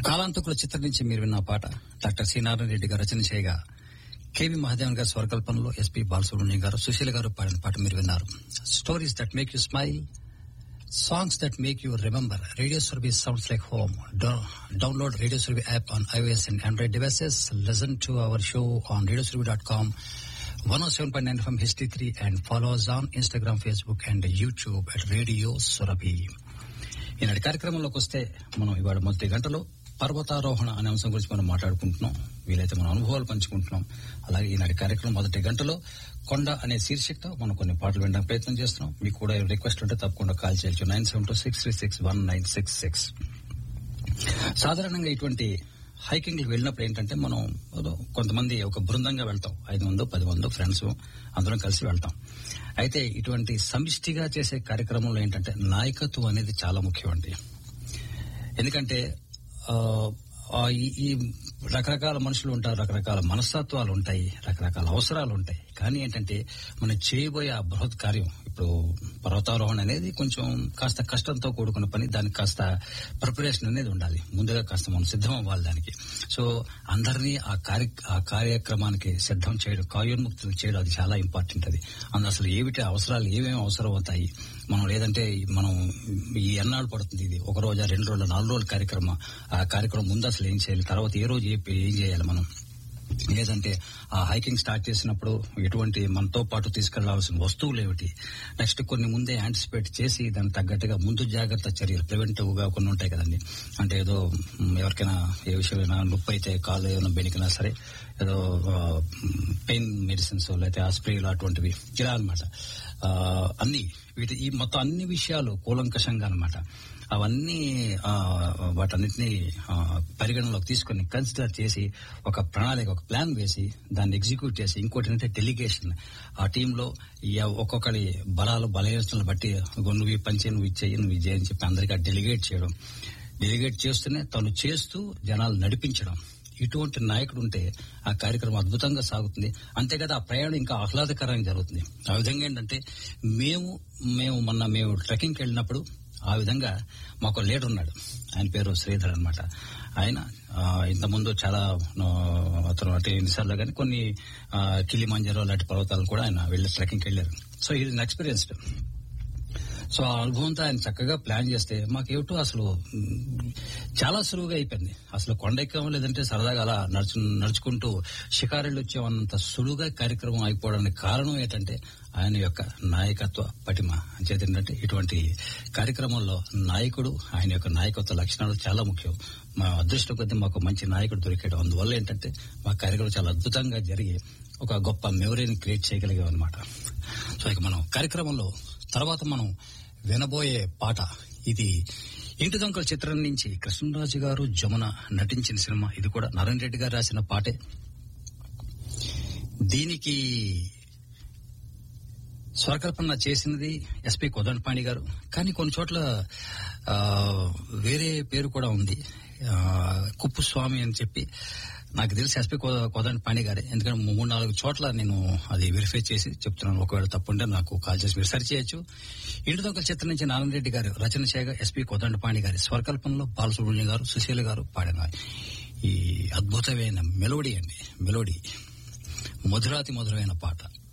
కాలాంతకుల చిత్రం నుంచి మీరు విన్న పాట డాక్టర్ సి నారాయణ రెడ్డి గారు రచన చేయగా కేవి మహాదేవన్ గారి స్వరకల్పనలో ఎస్పీ బాలసుబ్రహ్మణ్యం గారు సుశీల గారు పాడిన పాట మీరు విన్నారు stories that make you smile songs that make you remember radio service sounds like home download radio service app on iOS and Android devices listen to our show on radio service dot com one O seven point nine FM history three and follows on Instagram Facebook and YouTube at radio Surabhi ఈనాటి కార్యక్రమంలోకి వస్తే మనం ఇవాళ మొదటి గంటలో పర్వతారోహణ అనే అంశం గురించి మనం మాట్లాడుకుంటున్నాం వీలైతే మన అనుభవాలు పంచుకుంటున్నాం అలాగే ఈనాటి కార్యక్రమం మొదటి గంటలో కొండ అనే శీర్షికతో మనం కొన్ని పాటలు వినడానికి ప్రయత్నం చేస్తున్నాం మీకు కూడా రిక్వెస్ట్ ఉంటే తప్పకుండా కాల్ చేయొచ్చు nine seven two six three six one nine six six సాధారణంగా ఇటువంటి హైకింగ్ వెళ్ళినప్పుడు ఏంటంటే మనం ఏదో కొంతమంది ఒక బృందంగా వెళ్తాం ఐదు మంది పది మంది ఫ్రెండ్స్ అందరం కలిసి వెళ్తాం అయితే ఇటువంటి సమిష్టిగా చేసే కార్యక్రమంలో ఏంటంటే నాయకత్వం అనేది చాలా ముఖ్యం అండి ఎందుకంటే ఆ, ఆ, ఈ ఈ రకరకాల మనుషులు ఉంటారు రకరకాల మనస్తత్వాలు ఉంటాయి రకరకాల అవసరాలు ఉంటాయి కానీ ఏంటంటే మనం చేయబోయే ఆ బృహత్ కార్యం ఇప్పుడు పర్వతారోహణ అనేది కొంచెం కాస్త కష్టంతో కూడుకున్న పని దానికి కాస్త ప్రిపరేషన్ అనేది ఉండాలి ముందుగా కాస్త మనం సిద్ధం అవ్వాలి దానికి సో అందరినీ ఆ కార్య ఆ కార్యక్రమానికి సిద్ధం చేయడం కార్యోన్ముక్తులు చేయడం అది చాలా ఇంపార్టెంట్ అది అందులో అసలు ఏమిటి అవసరాలు ఏమేమి అవసరం అవుతాయి మనం లేదంటే మనం ఈ ఎన్నాళ్ళు పడుతుంది ఇది ఒక రోజు రెండు రోజులు నాలుగు రోజుల కార్యక్రమం ఆ కార్యక్రమం ముందు అసలు ఏం చేయాలి తర్వాత ఏ రోజు ఏ- ఏం చేయాలి మనం లేదంటే ఆ హైకింగ్ స్టార్ట్ చేసినప్పుడు ఎటువంటి మనతో పాటు తీసుకెళ్లాల్సిన వస్తువులు ఏమిటి నెక్స్ట్ కొన్ని ముందే యాంటిసిపేట్ చేసి దానికి తగ్గట్టుగా ముందు జాగ్రత్త చర్యలు ప్రివెంటివ్ గా కొన్ని ఉంటాయి కదండి అంటే ఏదో మ్, ఎవరికైనా ఏ విషయమైనా నొప్పి అయితే కాలు ఏమైనా బెనికినా సరే ఏదో పెయిన్ మెడిసిన్స్ లేకపోతే ఆ స్ప్రేలు అటువంటివి ఇలా అనమాట అన్ని వీటి ఈ మొత్తం అన్ని విషయాలు కూలంకషంగా అనమాట అవన్నీ ఆ, వాటన్నిటిని ఆ, పరిగణనలోకి తీసుకొని కన్సిడర్ చేసి ఒక ప్రణాళిక ఒక ప్లాన్ వేసి దాన్ని ఎగ్జిక్యూట్ చేసి ఇంకోటి ఏంటంటే డెలిగేషన్ ఆ టీంలో ఒక్కొక్కరి బలాలు బలహీనతలను బట్టి ఇగో నువ్వు ఈ పని చేయి నువ్వు ఇచ్చేయి నువ్వు ఇది చేయి అని చెప్పి అందరికీ డెలిగేట్ చేయడం డెలిగేట్ చేస్తూనే తను చేస్తూ జనాలు నడిపించడం ఇటువంటి నాయకుడు ఉంటే ఆ కార్యక్రమం అద్భుతంగా సాగుతుంది అంతే కదా ఆ ప్రయాణం ఇంకా ఆహ్లాదకరంగా జరుగుతుంది ఆ విధంగా ఏంటంటే మేము మేము మొన్న మేము ట్రెక్కింగ్కి వెళ్ళినప్పుడు ఆ విధంగా మాకు లీడర్ ఉన్నాడు ఆయన పేరు శ్రీధర్ అన్నమాట ఆయన ఆ, ఇంతకుముందు చాలా ఆ, అతను అంటే ఎన్నిసార్లు కానీ కొన్ని ఆ, కిలిమంజరో లాంటి పర్వతాలను కూడా ఆయన వెళ్ళి ట్రెక్కింగ్కి వెళ్ళారు సో ఇది ఎక్స్పీరియన్స్డ్ సో ఆ అనుభవంతో ఆయన చక్కగా ప్లాన్ చేస్తే మాకేమిటో అసలు మ్, చాలా సులువుగా అయిపోయింది అసలు కొండ ఎక్కాము లేదంటే సరదాగా అలా నడుచు నడుచుకుంటూ షికారులు వచ్చామన్నంత సులువుగా కార్యక్రమం అయిపోవడానికి కారణం ఏంటంటే ఆయన యొక్క నాయకత్వ పటిమ అంచేత ఏంటంటే ఇటువంటి కార్యక్రమంలో నాయకుడు ఆయన యొక్క నాయకత్వ లక్షణాలు చాలా ముఖ్యం మా అదృష్టం కొద్దీ మాకు మంచి నాయకుడు దొరికాడు అందువల్ల ఏంటంటే మా కార్యక్రమం చాలా అద్భుతంగా జరిగి ఒక గొప్ప మెమరీని క్రియేట్ చేయగలిగాం అనమాట సో ఇక మనం కార్యక్రమంలో తర్వాత మనం వినబోయే పాట ఇది ఇంటి దొంగల చిత్రం నుంచి కృష్ణరాజు గారు జమున నటించిన సినిమా ఇది కూడా నారాయణ రెడ్డి గారు రాసిన పాటే దీనికి స్వరకల్పన చేసినది ఎస్పి కోదండపాణి గారు కానీ కొన్ని చోట్ల ఆ, వేరే పేరు కూడా ఉంది ఆ, కుప్పుస్వామి అని చెప్పి నాకు తెలిసి ఎస్పి కోదండపాణి గారే ఎందుకంటే మూడు నాలుగు చోట్ల నేను అది వెరిఫై చేసి చెప్తున్నాను ఒకవేళ తప్పుంటే నాకు కాల్ చేసి మీరు సరి చేయొచ్చు ఇంటి దొంగల చిత్రం నుంచి నారాయణ రెడ్డి గారు రచన చేయగా ఎస్పి కోదండపాణి గారి స్వరకల్పనలో బాలసుబ్రహ్మణ్యం గారు సుశీల గారు పాడిన ఈ అద్భుతమైన మెలోడీ అండి మెలోడీ మధురాతి మధురమైన పాట